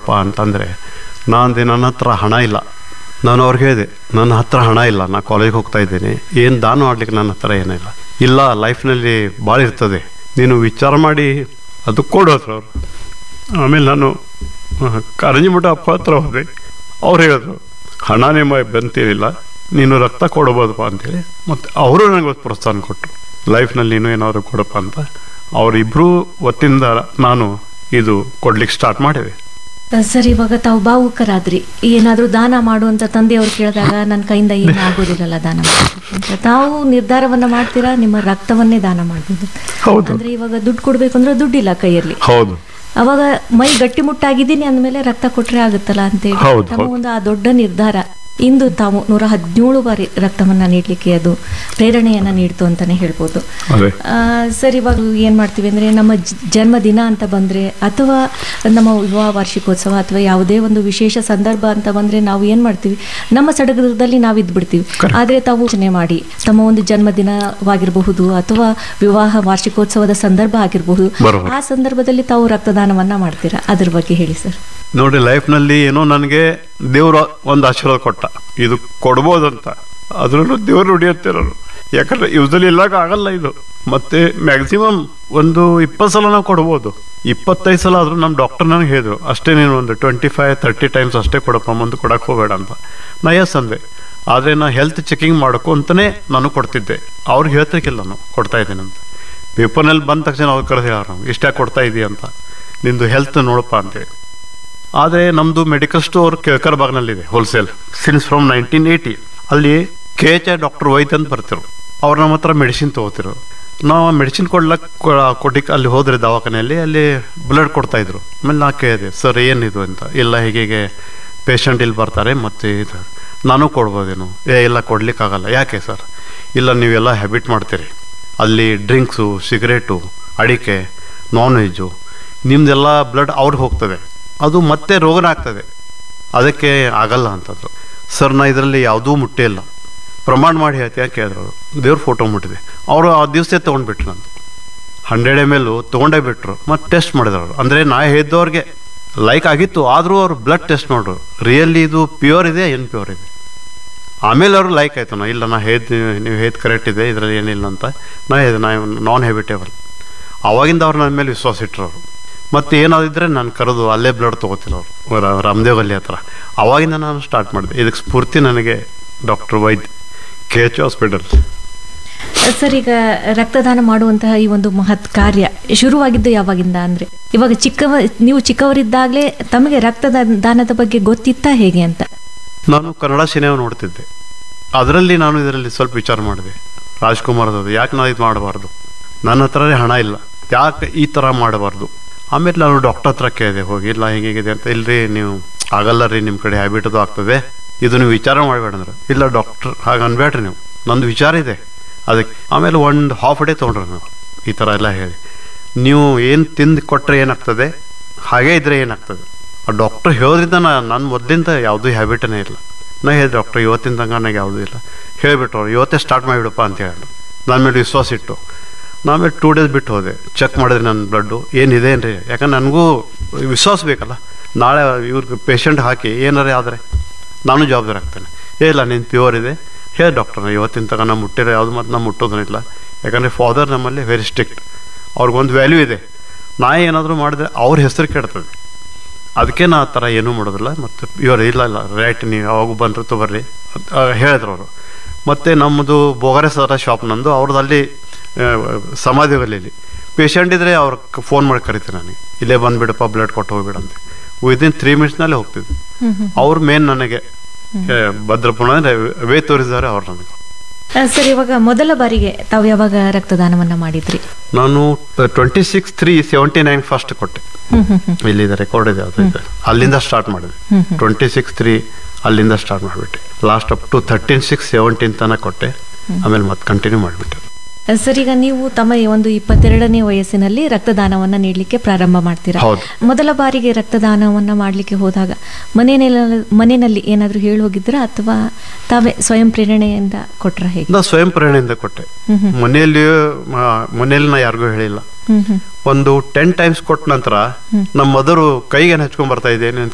ಕೊಡಪ್ಪ ಅಂತಂದರೆ ನಾನು ನನ್ನ ಹತ್ರ ಹಣ ಇಲ್ಲ ನಾನು ಅವ್ರಿಗೆ ಹೇಳಿದೆ ನನ್ನ ಹತ್ರ ಹಣ ಇಲ್ಲ ನಾನು ಕಾಲೇಜ್ಗೆ ಹೋಗ್ತಾ ಇದ್ದೀನಿ ಏನು ದಾನ ಮಾಡ್ಲಿಕ್ಕೆ ನನ್ನ ಹತ್ರ ಏನಿಲ್ಲ ಇಲ್ಲ ಲೈಫ್ನಲ್ಲಿ ಭಾಳ ಇರ್ತದೆ ನೀನು ವಿಚಾರ ಮಾಡಿ ಅದು ಕೊಡೋದ್ರು ಅವರು ಆಮೇಲೆ ನಾನು ಕಾರಂಜಿಮಠ ಅಪ್ಪ ಹತ್ರ ಹೋದೆ ಅವ್ರು ಹೇಳಿದ್ರು ಹಣ ನಿಮ್ಮ ಬಂತೀರಿಲ್ಲ ನೀನು ರಕ್ತ ಕೊಡ್ಬೋದಪ್ಪ ಅಂತೇಳಿ ಮತ್ತು ಅವರು ನನಗೆ ಒಂದು ಪ್ರೋತ್ಸಾಹ ಕೊಟ್ಟರು ಲೈಫ್ನಲ್ಲಿ ನೀನು ಏನಾದರೂ ಕೊಡಪ್ಪ ಅಂತ ಅವರಿಬ್ಬರು ಒತ್ತಿಂದ ನಾನು ಇದು ಕೊಡ್ಲಿಕ್ಕೆ ಸ್ಟಾರ್ಟ್ ಮಾಡಿದೆ ಸರ್ ಇವಾಗ ತಾವು ಭಾವುಕರಾದ್ರಿ ಏನಾದ್ರೂ ದಾನ ಮಾಡುವಂತ ತಂದೆಯವರು ಕೇಳಿದಾಗ ನನ್ನ ಕೈಯಿಂದ ಏನು ಆಗೋದಿಲ್ಲಲ್ಲ ದಾನ ಮಾಡೋದಕ್ಕೆ ಅಂತ ತಾವು ನಿರ್ಧಾರವನ್ನ ಮಾಡ್ತೀರಾ ನಿಮ್ಮ ರಕ್ತವನ್ನೇ ದಾನ ಮಾಡ್ಬೋದು ಹೌದು ಅಂದ್ರೆ ಇವಾಗ ದುಡ್ಡು ಕೊಡ್ಬೇಕು ಅಂದ್ರೆ ದುಡ್ಡಿಲ್ಲ ಕೈಯಲ್ಲಿ ಹೌದು ಅವಾಗ ಮೈ ಗಟ್ಟಿಮುಟ್ಟಾಗಿದ್ದೀನಿ ಅಂದಮೇಲೆ ರಕ್ತ ಕೊಟ್ರೆ ಆಗುತ್ತಲ್ಲ ಅಂತೇಳಿ ಹೌದು, ತಮ್ಮ ಹೌದು. ಒಂದು ಆ ದೊಡ್ಡ ನಿರ್ಧಾರ ಇಂದು ತಾವು ನೂರ ಹದಿನೇಳು ಬಾರಿ ರಕ್ತವನ್ನ ನೀಡಲಿಕ್ಕೆ ಅದು ಪ್ರೇರಣೆಯನ್ನ ನೀಡ್ತು ಅಂತಾನೆ ಹೇಳ್ಬೋದು ಅದೇ ಆ, ಸರ್ ಇವಾಗ ಏನು ಮಾಡ್ತೀವಿ ಅಂದರೆ ನಮ್ಮ ಜ- ಜನ್ಮದಿನ ಅಂತ ಬಂದರೆ ಅಥವಾ ನಮ್ಮ ವಿವಾಹ ವಾರ್ಷಿಕೋತ್ಸವ ಅಥವಾ ಯಾವುದೇ ಒಂದು ವಿಶೇಷ ಸಂದರ್ಭ ಅಂತ ಬಂದರೆ ನಾವು ಏನು ಮಾಡ್ತೀವಿ ನಮ್ಮ ಸಡಗರದಲ್ಲಿ ನಾವು ಇದ್ಬಿಡ್ತೀವಿ ಆದರೆ ತಾವು ಯೋಚನೆ ಮಾಡಿ ತಮ್ಮ ಒಂದು ಜನ್ಮದಿನವಾಗಿರಬಹುದು ಅಥವಾ ವಿವಾಹ ವಾರ್ಷಿಕೋತ್ಸವದ ಸಂದರ್ಭ ಆಗಿರಬಹುದು ಬರೋಬ್ಬರಿ. ಆ ಸಂದರ್ಭದಲ್ಲಿ ತಾವು ರಕ್ತದಾನವನ್ನ ಮಾಡ್ತೀರಾ ಅದ್ರ ಬಗ್ಗೆ ಹೇಳಿ ಸರ್ ನೋಡಿ ಲೈಫ್ನಲ್ಲಿ ಏನೋ ನನಗೆ ದೇವ್ರ ಒಂದು ಆಶೀರ್ವಾದ ಕೊಟ್ಟ ಇದು ಕೊಡ್ಬೋದಂತ ಅದ್ರಲ್ಲೂ ದೇವ್ರು ನುಡಿಯುತ್ತಿರೋರು ಯಾಕಂದ್ರೆ ಯೂಸಲಿ ಎಲ್ಲಾಗ ಆಗಲ್ಲ ಇದು ಮತ್ತೆ ಮ್ಯಾಕ್ಸಿಮಮ್ ಒಂದು ಇಪ್ಪತ್ತು ಸಲ ನಾವು ಕೊಡ್ಬೋದು ಇಪ್ಪತ್ತೈದು ಸಲ ಆದ್ರೂ ನಮ್ಮ ಡಾಕ್ಟರ್ ನನಗೆ ಹೇಳಿದ್ರು ಅಷ್ಟೇ ನೀನು ಒಂದು ಟ್ವೆಂಟಿ ಫೈವ್ ತರ್ಟಿ ಟೈಮ್ಸ್ ಅಷ್ಟೇ ಕೊಡಪ್ಪ ಮುಂದೆ ಕೊಡಕ್ಕೆ ಹೋಗಬೇಡ ಅಂತ ನಾ ಎಸ್ ಅಂದೆ ಆದರೆ ನಾ ಹೆಲ್ತ್ ಚೆಕಿಂಗ್ ಮಾಡಕ್ಕೂ ಅಂತಲೇ ನಾನು ಕೊಡ್ತಿದ್ದೆ ಅವ್ರಿಗೆ ಹೇಳ್ತಿರ್ಕಿಲ್ಲ ನಾನು ಕೊಡ್ತಾ ಇದ್ದೀನಿ ಅಂತ ಪೇಪರ್ನಲ್ಲಿ ಬಂದ ತಕ್ಷಣ ಅವ್ರು ಕರೆದು ಹೇಳೋರು ನಮ್ಗೆ ಇಷ್ಟಾಗಿ ಕೊಡ್ತಾ ಇದೀಯ ಅಂತ ನಿಂದು ಹೆಲ್ತ್ ನೋಡಪ್ಪ ಅಂತೇಳಿ ಆದರೆ ನಮ್ಮದು ಮೆಡಿಕಲ್ ಸ್ಟೋರ್ ಕೇಳ್ಕರ್ ಬಾಗ್ನಲ್ಲಿದೆ wholesale since from nineteen eighty ಅಲ್ಲಿ ಕೆ ಎಚ್ ಐ ಡಾಕ್ಟರ್ ವೈದ್ಯ ಅಂತ ಬರ್ತಿರು ಅವ್ರು ನಮ್ಮ ಹತ್ರ ಮೆಡಿಸಿನ್ ತೊಗೋತಿರು ನಾವು ಮೆಡಿಸಿನ್ ಕೊಡ್ಲಕ್ಕೆ ಕೊಟ್ಟಿಕ್ಕೆ ಅಲ್ಲಿ ಹೋದ್ರೆ ದವಾಖಾನೆಯಲ್ಲಿ ಅಲ್ಲಿ ಬ್ಲಡ್ ಕೊಡ್ತಾ ಇದ್ರು ಆಮೇಲೆ ನಾ ಕೇಳಿದೆ ಸರ್ ಏನಿದು ಅಂತ ಇಲ್ಲ ಹೀಗೆ ಹೀಗೆ ಪೇಷಂಟ್ ಇಲ್ಲಿ ಬರ್ತಾರೆ ಮತ್ತು ಇದು ನಾನು ಕೊಡ್ಬೋದೇನು ಏ ಇಲ್ಲ ಕೊಡ್ಲಿಕ್ಕಾಗಲ್ಲ ಯಾಕೆ ಸರ್ ಇಲ್ಲ ನೀವೆಲ್ಲ ಹ್ಯಾಬಿಟ್ ಮಾಡ್ತೀರಿ ಅಲ್ಲಿ ಡ್ರಿಂಕ್ಸು ಸಿಗರೇಟು ಅಡಿಕೆ ನಾನ್ ವೆಜ್ಜು ನಿಮ್ದೆಲ್ಲ ಬ್ಲಡ್ ಅವ್ರಿಗೆ ಹೋಗ್ತದೆ ಅದು ಮತ್ತೆ ರೋಗನ ಆಗ್ತದೆ ಅದಕ್ಕೆ ಆಗಲ್ಲ ಅಂತಂದ್ರು ಸರ್ ನಾ ಇದರಲ್ಲಿ ಯಾವುದೂ ಮುಟ್ಟೇ ಇಲ್ಲ ಪ್ರಮಾಣ ಮಾಡಿ ಹೇಳ್ತೀಯ ಕೇಳಿದ್ರು ಅವರು ದೇವ್ರ ಫೋಟೋ ಮುಟ್ಟಿದೆ ಅವರು ಆ ದಿವಸ ತೊಗೊಂಡ್ಬಿಟ್ರು ನಂದು ಹಂಡ್ರೆಡ್ ಎಮ್ ಎಲ್ ತೊಗೊಂಡೇ ಬಿಟ್ರು ಮತ್ತು ಟೆಸ್ಟ್ ಮಾಡಿದ್ರು ಅವರು ಅಂದರೆ ನಾ ಹೇಳಿದವ್ರಿಗೆ ಲೈಕ್ ಆಗಿತ್ತು ಆದರೂ ಅವ್ರು ಬ್ಲಡ್ ಟೆಸ್ಟ್ ಮಾಡ್ರು ರಿಯಲಿ ಇದು ಪ್ಯೂರ್ ಇದೆ ಏನು ಪ್ಯೂರ್ ಇದೆ ಆಮೇಲೆ ಅವರು ಲೈಕ್ ಆಯ್ತು ನಾ ಇಲ್ಲ ನಾ ಹೇಳ್ತೀನಿ ನೀವು ಹೇಳಿದ ಕರೆಕ್ಟ್ ಇದೆ ಇದರಲ್ಲಿ ಏನಿಲ್ಲ ಅಂತ ನಾ ಹೇಳಿದೆ ನಾ ನಾನ್ ಹೆಬಿಟೇಬಲ್ ಅವಾಗಿಂದ ಅವ್ರು ನನ್ನ ಮೇಲೆ ವಿಶ್ವಾಸ ಇಟ್ಟರು ಅವರು ಮತ್ತೆ ಏನಾದಿದ್ರೆ ನಾನು ಕರೆದು ಅಲ್ಲೇ ಬ್ಲಡ್ ತೊಗೋತಿಲ್ಲ ಅವರು ರಾಮದೇವ್ ಅಲ್ಲಿ ಹತ್ರ ಅವಾಗಿಂದ ನಾನು ಸ್ಟಾರ್ಟ್ ಮಾಡಿದೆ ಇದಕ್ಕೆ ಸ್ಫೂರ್ತಿ ನನಗೆ ಡಾಕ್ಟರ್ ವೈದ್ಯ ಕೆ ಎಚ್ ಹಾಸ್ಪಿಟಲ್ ಸರ್ ಈಗ ರಕ್ತದಾನ ಮಾಡುವಂತಹ ಈ ಒಂದು ಮಹತ್ ಕಾರ್ಯ ಶುರುವಾಗಿದ್ದು ಯಾವಾಗಿಂದ ಅಂದ್ರೆ ಇವಾಗ ಚಿಕ್ಕವ ನೀವು ಚಿಕ್ಕವರಿದ್ದಾಗಲೇ ತಮಗೆ ರಕ್ತದಾನ ದಾನದ ಬಗ್ಗೆ ಗೊತ್ತಿತ್ತಾ ಹೇಗೆ ಅಂತ ನಾನು ಕನ್ನಡ ಸಿನಿಮಾ ನೋಡ್ತಿದ್ದೆ ಅದರಲ್ಲಿ ನಾನು ಇದರಲ್ಲಿ ಸ್ವಲ್ಪ ವಿಚಾರ ಮಾಡಿದೆ ರಾಜ್ಕುಮಾರ್ದದು ಯಾಕೆ ನಾನು ಇದು ಮಾಡಬಾರ್ದು ನನ್ನ ಹತ್ರನೇ ಹಣ ಇಲ್ಲ ಯಾಕೆ ಈ ಥರ ಮಾಡಬಾರ್ದು ಆಮೇಲೆ ನಾನು ಡಾಕ್ಟರ್ ಹತ್ರ ಕೇಳಿದೆ ಹೋಗಿ ಇಲ್ಲ ಹೀಗಿದೆ ಅಂತ ಇಲ್ರಿ ನೀವು ಆಗಲ್ಲ ರೀ ನಿಮ್ಮ ಕಡೆ ಹ್ಯಾಬಿಟ್ ಅದು ಆಗ್ತದೆ ಇದು ನೀವು ವಿಚಾರ ಮಾಡಬೇಡ ಅಂದ್ರೆ ಇಲ್ಲ ಡಾಕ್ಟರ್ ಹಾಗೆ ಅನ್ಬೇಡ್ರಿ ನೀವು ನಂದು ವಿಚಾರ ಇದೆ ಅದಕ್ಕೆ ಆಮೇಲೆ ಒಂದು ಹಾಫ್ ಡೇ ತೊಗೊಂಡ್ರೆ ನಾವು ಈ ಥರ ಎಲ್ಲ ಹೇಳಿ ನೀವು ಏನು ತಿಂದು ಕೊಟ್ಟರೆ ಏನಾಗ್ತದೆ ಹಾಗೇ ಇದ್ರೆ ಏನಾಗ್ತದೆ ಆ ಡಾಕ್ಟರ್ ಹೇಳೋದ್ರಿಂದ ನಾ ನನ್ನ ಮೊದಲಿಂದ ಯಾವುದೂ ಹ್ಯಾಬಿಟನೇ ಇಲ್ಲ ನಾ ಹೇಳಿದೆ ಡಾಕ್ಟರ್ ಇವತ್ತಿನ ತನಕ ನನಗೆ ಯಾವುದೂ ಇಲ್ಲ ಹೇಳಿಬಿಟ್ಟು ಅವ್ರು ಇವತ್ತೇ ಸ್ಟಾರ್ಟ್ ಮಾಡಿಬಿಡಪ್ಪ ಅಂತ ಹೇಳಿದ್ರು ನನ್ನ ಮೇಲೆ ವಿಶ್ವಾಸ ಇಟ್ಟು ನಾಮೇಲೆ ಟೂ ಡೇಸ್ ಬಿಟ್ಟು ಹೋದೆ ಚೆಕ್ ಮಾಡಿದ್ರೆ ನನ್ನ ಬ್ಲಡ್ಡು ಏನಿದೆ ಏನ್ರಿ ಯಾಕಂದ್ರೆ ನನಗೂ ವಿಶ್ವಾಸ ಬೇಕಲ್ಲ ನಾಳೆ ಇವ್ರಿಗೆ ಪೇಷಂಟ್ ಹಾಕಿ ಏನಾರೇ ಆದರೆ ನಾನು ಜವಾಬ್ದಾರಿ ಆಗ್ತೇನೆ ಏ ಇಲ್ಲ ನೀನು ಪ್ಯೂರ್ ಇದೆ ಹೇಳಿ ಡಾಕ್ಟರ್ ಇವತ್ತಿನ ತನಕ ನಾವು ಮುಟ್ಟಿರೋ ಯಾವುದು ಮತ್ತು ನಾವು ಮುಟ್ಟೋದನ್ನಿಲ್ಲ ಯಾಕಂದರೆ ಫಾದರ್ ನಮ್ಮಲ್ಲಿ ವೆರಿ ಸ್ಟ್ರಿಕ್ಟ್ ಅವ್ರಿಗೊಂದು ವ್ಯಾಲ್ಯೂ ಇದೆ ನಾ ಏನಾದರೂ ಮಾಡಿದ್ರೆ ಅವ್ರ ಹೆಸರು ಕೆಡ್ತದೆ ಅದಕ್ಕೆ ನಾ ಆ ಥರ ಏನೂ ಮಾಡೋದಿಲ್ಲ ಮತ್ತು ಇವರು ಇಲ್ಲ ಇಲ್ಲ ರೈಟ್ ನೀವು ಯಾವಾಗ ಬಂದ್ರೆ ತೊಗೊರ್ರಿ ಅಂತ ಹೇಳಿದ್ರು ಅವರು ಮತ್ತು ನಮ್ಮದು ಬೋಗರೆ ಸರ ಶಾಪ್ ನಂದು ಅವ್ರದ್ದು ಅಲ್ಲಿ ಸಮಾಧಿಗಲ್ಲಿ ಪೇಷಂಟ್ ಇದ್ದರೆ ಅವ್ರಿಗೆ ಫೋನ್ ಮಾಡಿ ಕರಿತೀನಿ ನನಗೆ ಇಲ್ಲೇ ಬಂದುಬಿಡಪ್ಪ ಬ್ಲಡ್ ಕೊಟ್ಟು ಹೋಗ್ಬಿಡ ಅಂತ ವಿದಿನ್ ತ್ರೀ ಮಿನಿಟ್ಸ್ನಲ್ಲಿ ಹೋಗ್ತಿದ್ದೆ ಅವ್ರು ಮೇನ್ ನನಗೆ ಏ, ಭದ್ರಪುಣ ಅಂದರೆ ವೇ ತೋರಿಸಿದ್ದಾರೆ ಅವ್ರು ನನಗೆ ಆ, ಸರ್ ಇವಾಗ ಮೊದಲ ಬಾರಿಗೆ ತಾವು ಯಾವಾಗ ರಕ್ತದಾನವನ್ನ ಮಾಡಿದ್ರಿ ನಾನು twenty six three seventy nine first ಕೊಟ್ಟೆ ಹ್ಮ್ ಹ್ಮ್ ಹ್ಮ್ ಇಲ್ಲಿದೆ ರೆಕಾರ್ಡ್ ಇದೆ ಅದು ಇದೆ ಅಲ್ಲಿಂದ ಸ್ಟಾರ್ಟ್ ಮಾಡಿದೆ ಟ್ವೆಂಟಿ ಸಿಕ್ಸ್ ತ್ರೀ ಅಲ್ಲಿಂದ ಸ್ಟಾರ್ಟ್ ಮಾಡಿಬಿಟ್ಟೆ last up to thirteen six seventeen ತನಕ ಕೊಟ್ಟೆ ಆಮೇಲೆ ಮತ್ತೆ ಕಂಟಿನ್ಯೂ ಮಾಡಿಬಿಟ್ಟೆ ಸರ್ ಈಗ ನೀವು ತಮ್ಮ ಈ ಒಂದು ಇಪ್ಪತ್ತೆರಡನೇ ವಯಸ್ಸಿನಲ್ಲಿ ರಕ್ತದಾನವನ್ನ ನೀಡಲಿಕ್ಕೆ ಪ್ರಾರಂಭ ಮಾಡ್ತೀರಾ ಹೌದು. ಮೊದಲ ಬಾರಿಗೆ ರಕ್ತದಾನವನ್ನ ಮಾಡಲಿಕ್ಕೆ ಹೋದಾಗ ಮನೆಯಲ್ಲಿ ಮನೆಯಲ್ಲಿ ಏನಾದರೂ ಹೇಳಿ ಹೋಗಿದ್ರಾ ಅಥವಾ ತಾವೇ ಸ್ವಯಂ ಪ್ರೇರಣೆಯಿಂದ ಕೊಟ್ರ ಹೇಗೆ ನಾ ಸ್ವಯಂ ಪ್ರೇರಣೆಯಿಂದ ಕೊಟ್ಟೆ ಮನೆಯಲ್ಲಿ ಮನೆಯಲ್ಲಿ ನಾ ಯಾರಿಗೂ ಹೇಳಿಲ್ಲ ಹ್ಮ್ ಹ್ಮ್ ಒಂದು ಟೆನ್ ಟೈಮ್ಸ್ ಕೊಟ್ಟ ನಂತರ ನಮ್ಮ ಮದರು ಕೈಗೆ ಹಚ್ಕೊಂಡ್ ಬರ್ತಾ ಇದ್ದೇನೆ ಅಂತ